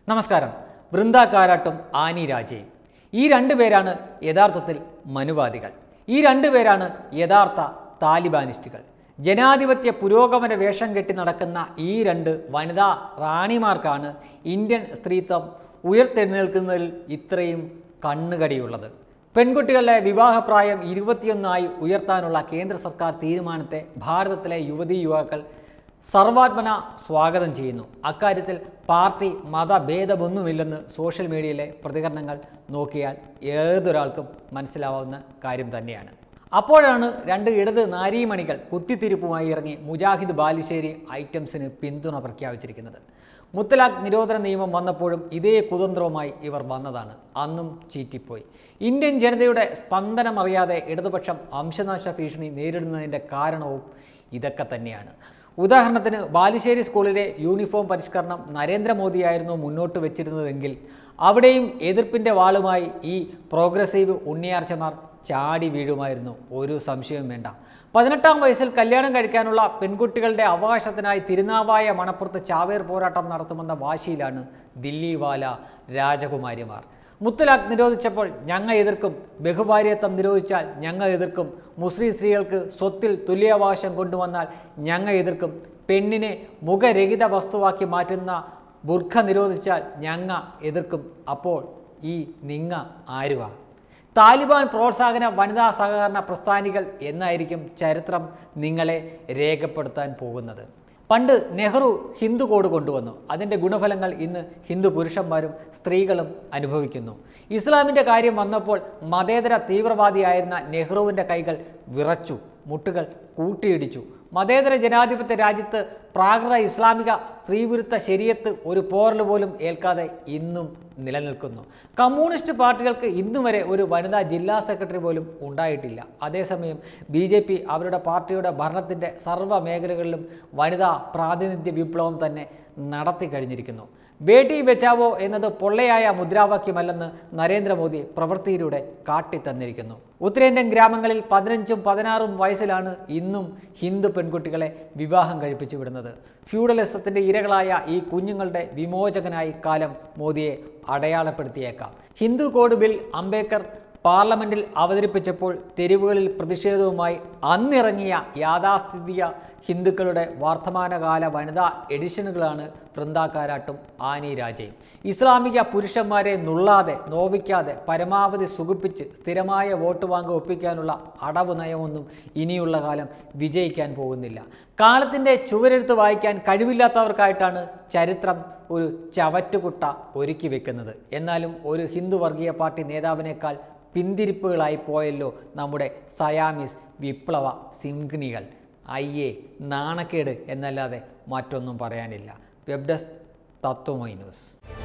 നമസ്കാരം വൃന്ദ കാരാട്ടും ആനി രാജയും ഈ രണ്ടു പേരാണ് യഥാർത്ഥത്തിൽ മനുവാദികൾ ഈ രണ്ടു പേരാണ് യഥാർത്ഥ താലിബാനിസ്റ്റുകൾ ജനാധിപത്യ പുരോഗമന വേഷം കെട്ടി നടക്കുന്ന ഈ രണ്ട് വനിതാ റാണിമാർക്കാണ് ഇന്ത്യൻ സ്ത്രീത്വം ഉയർത്തെഴുന്നേൽക്കുന്നതിൽ ഇത്രയും കണ്ണുകടിയുള്ളത് പെൺകുട്ടികളുടെ വിവാഹപ്രായം ഇരുപത്തിയൊന്നായി ഉയർത്താനുള്ള കേന്ദ്ര സർക്കാർ തീരുമാനത്തെ ഭാരതത്തിലെ യുവതീ യുവാക്കൾ സർവാത്മന സ്വാഗതം ചെയ്യുന്നു അക്കാര്യത്തിൽ പാർട്ടി മതഭേദമൊന്നുമില്ലെന്ന് സോഷ്യൽ മീഡിയയിലെ പ്രതികരണങ്ങൾ നോക്കിയാൽ ഏതൊരാൾക്കും മനസ്സിലാവുന്ന കാര്യം തന്നെയാണ് അപ്പോഴാണ് രണ്ട് ഇടത് നാരീമണികൾ കുത്തിത്തിരിപ്പുമായി ഇറങ്ങി മുജാഹിദ് ബാലുശ്ശേരി ഐറ്റംസിന് പിന്തുണ പ്രഖ്യാപിച്ചിരിക്കുന്നത് മുത്തലാഖ് നിരോധന നിയമം വന്നപ്പോഴും ഇതേ കുതന്ത്രവുമായി ഇവർ വന്നതാണ് അന്നും ചീറ്റിപ്പോയി ഇന്ത്യൻ ജനതയുടെ സ്പന്ദനമറിയാതെ ഇടതുപക്ഷം വംശനാശ ഭീഷണി നേരിടുന്നതിൻ്റെ കാരണവും ഇതൊക്കെ തന്നെയാണ് ഉദാഹരണത്തിന് ബാലുശ്ശേരി സ്കൂളിലെ യൂണിഫോം പരിഷ്കരണം നരേന്ദ്രമോദിയായിരുന്നു മുന്നോട്ട് വെച്ചിരുന്നതെങ്കിൽ അവിടെയും എതിർപ്പിൻ്റെ വാളുമായി ഈ പ്രോഗ്രസീവ് ഉണ്ണിയാർച്ചമാർ ചാടി വീഴുമായിരുന്നു ഒരു സംശയവും വേണ്ട പതിനെട്ടാം വയസ്സിൽ കല്യാണം കഴിക്കാനുള്ള പെൺകുട്ടികളുടെ അവകാശത്തിനായി തിരുനാവായ മണപ്പുറത്ത് ചാവേർ പോരാട്ടം നടത്തുമെന്ന വാശിയിലാണ് ദില്ലി വാല രാജകുമാരിമാർ മുത്തലാഖ് നിരോധിച്ചപ്പോൾ ഞങ്ങൾ എതിർക്കും ബഹുഭാര്യത്വം നിരോധിച്ചാൽ ഞങ്ങൾ എതിർക്കും മുസ്ലിം സ്ത്രീകൾക്ക് സ്വത്തിൽ തുല്യാവകാശം കൊണ്ടുവന്നാൽ ഞങ്ങൾ എതിർക്കും പെണ്ണിനെ മുഖരഹിത വസ്തുവാക്കി മാറ്റുന്ന ബുർഖ നിരോധിച്ചാൽ ഞങ്ങ എതിർക്കും അപ്പോൾ ഈ നിങ്ങ ആരുവാ താലിബാൻ പ്രോത്സാഹന വനിതാ സഹകരണ പ്രസ്ഥാനികൾ എന്നായിരിക്കും ചരിത്രം നിങ്ങളെ രേഖപ്പെടുത്താൻ പോകുന്നത് പണ്ട് നെഹ്റു ഹിന്ദു കോഡ് കൊണ്ടുവന്നു അതിൻ്റെ ഗുണഫലങ്ങൾ ഇന്ന് ഹിന്ദു പുരുഷന്മാരും സ്ത്രീകളും അനുഭവിക്കുന്നു ഇസ്ലാമിൻ്റെ കാര്യം വന്നപ്പോൾ മതേതര തീവ്രവാദിയായിരുന്ന നെഹ്റുവിൻ്റെ കൈകൾ വിറച്ചു മുട്ടുകൾ കൂട്ടിയിടിച്ചു മതേതര ജനാധിപത്യ രാജ്യത്ത് പ്രാകൃത ഇസ്ലാമിക സ്ത്രീവിരുദ്ധ ശരീരത്ത് ഒരു പോറൽ പോലും ഏൽക്കാതെ ഇന്നും നിലനിൽക്കുന്നു കമ്മ്യൂണിസ്റ്റ് പാർട്ടികൾക്ക് ഇന്നു വരെ ഒരു വനിതാ ജില്ലാ സെക്രട്ടറി പോലും ഉണ്ടായിട്ടില്ല അതേസമയം ബി ജെ പി അവരുടെ പാർട്ടിയുടെ ഭരണത്തിൻ്റെ സർവ്വ മേഖലകളിലും വനിതാ പ്രാതിനിധ്യ വിപ്ലവം തന്നെ നടത്തി കഴിഞ്ഞിരിക്കുന്നു ബേട്ടി ബച്ചാവോ എന്നത് പൊള്ളയായ മുദ്രാവാക്യമല്ലെന്ന് നരേന്ദ്രമോദി പ്രവൃത്തിയിലൂടെ കാട്ടിത്തന്നിരിക്കുന്നു ഉത്തരേന്ത്യൻ ഗ്രാമങ്ങളിൽ പതിനഞ്ചും പതിനാറും വയസ്സിലാണ് ഇന്നും ഹിന്ദു പെൺകുട്ടികളെ വിവാഹം കഴിപ്പിച്ചു വിടുന്നത് ഫ്യൂഡലിസത്തിൻ്റെ ഇരകളായ ഈ കുഞ്ഞുങ്ങളുടെ വിമോചകനായി കാലം മോദിയെ അടയാളപ്പെടുത്തിയേക്കാം ഹിന്ദു കോഡ് ബിൽ അംബേദ്കർ പാർലമെന്റിൽ അവതരിപ്പിച്ചപ്പോൾ തെരുവുകളിൽ പ്രതിഷേധവുമായി അന്നിറങ്ങിയ യാഥാസ്ഥിതിക ഹിന്ദുക്കളുടെ വർത്തമാനകാല വനിതാ എഡിഷനുകളാണ് വൃന്ദാക്കാരാട്ടും ആനി രാജയും ഇസ്ലാമിക പുരുഷന്മാരെ നുള്ളാതെ നോവിക്കാതെ പരമാവധി സുഖിപ്പിച്ച് സ്ഥിരമായ വോട്ട് വാങ്ങി ഒപ്പിക്കാനുള്ള അടവ് നയമൊന്നും ഇനിയുള്ള കാലം വിജയിക്കാൻ പോകുന്നില്ല കാലത്തിൻ്റെ ചുവരെഴുത്ത് വായിക്കാൻ കഴിവില്ലാത്തവർക്കായിട്ടാണ് ചരിത്രം ഒരു ചവറ്റുകുട്ട ഒരുക്കി വെക്കുന്നത് എന്നാലും ഒരു ഹിന്ദു വർഗീയ പാർട്ടി നേതാവിനേക്കാൾ പിന്തിരിപ്പുകളായി പോയല്ലോ നമ്മുടെ സയാമിസ് വിപ്ലവ സിംഗ്ണികൾ അയ്യേ നാണക്കേട് എന്നല്ലാതെ മറ്റൊന്നും പറയാനില്ല വെബ് ഡെസ്ക് തത്വമൈ ന്യൂസ്